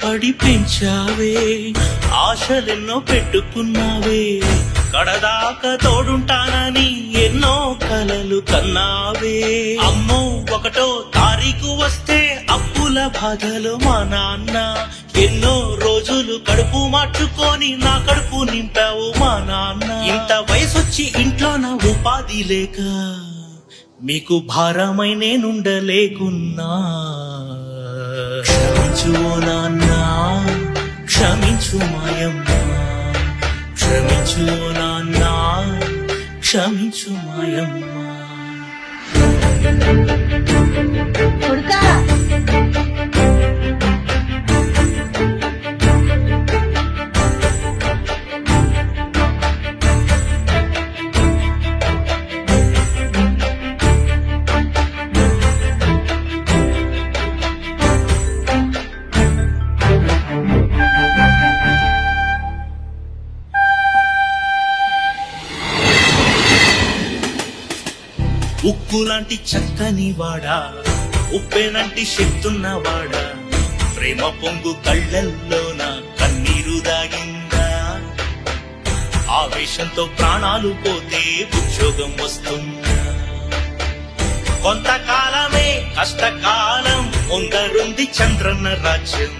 కష్టపడి పెంచావే ఆశలెన్నో పెట్టుకున్నావే కడదాకా తోడుంటానని ఎన్నో కలలు కన్నావే అమ్మో ఒకటో తారీఖు వస్తే అప్పుల బాధలు మా నాన్న ఎన్నో రోజులు కడుపు మార్చుకొని నా కడుపు నింపావు మా నాన్న ఇంత వయసొచ్చి ఇంట్లో నా ఉపాధి లేక మీకు భారమై నేనుండలేకున్నా క్షమించు ఓ నాన్న క్షమించు మాయమ్మ క్షమించు ఓ నాన్న క్షమించు మాయమ్మ కొడుకా ఉక్కు లాంటి చక్కని వాడా ఉప్పెనంటి శక్తున్నవాడా ప్రేమ పొంగు కళ్ళల్లోన కన్నీరు దాగిందా ఆవేశంతో ప్రాణాలు పోతే ఉద్యోగం వస్తుందా కొంతకాలమే కష్టకాలం ముందరుంది చంద్రన్న రాజ్యం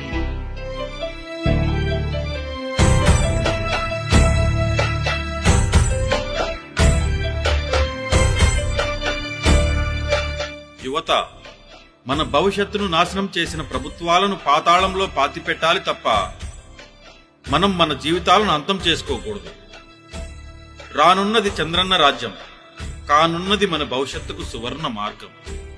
యువత మన భవిష్యత్తును నాశనం చేసిన ప్రభుత్వాలను పాతాళంలో పాతిపెట్టాలి తప్ప మనం మన జీవితాలను అంతం చేసుకోకూడదు రానున్నది చంద్రన్న రాజ్యం కానున్నది మన భవిష్యత్తుకు సువర్ణ మార్గం